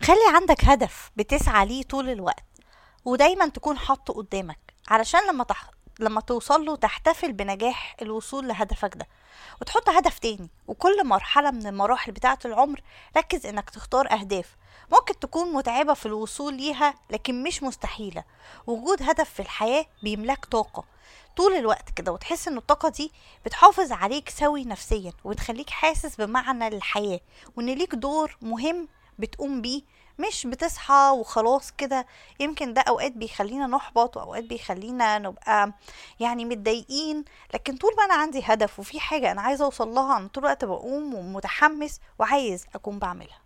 خلي عندك هدف بتسعى ليه طول الوقت ودايما تكون حاطه قدامك علشان لما تح... لما توصل له تحتفل بنجاح الوصول لهدفك ده وتحط هدف تاني وكل مرحلة من المراحل بتاعة العمر ركز انك تختار اهداف ممكن تكون متعبة في الوصول ليها لكن مش مستحيلة وجود هدف في الحياة بيملاك طاقة طول الوقت كده وتحس ان الطاقة دي بتحافظ عليك سوي نفسيا وتخليك حاسس بمعنى للحياة وان ليك دور مهم بتقوم بيه مش بتصحى وخلاص كده يمكن ده اوقات بيخلينا نحبط واوقات بيخلينا نبقى يعني متضايقين لكن طول ما انا عندي هدف وفي حاجة انا عايزة اوصل لها انا طول الوقت بقوم ومتحمس وعايز اكون بعملها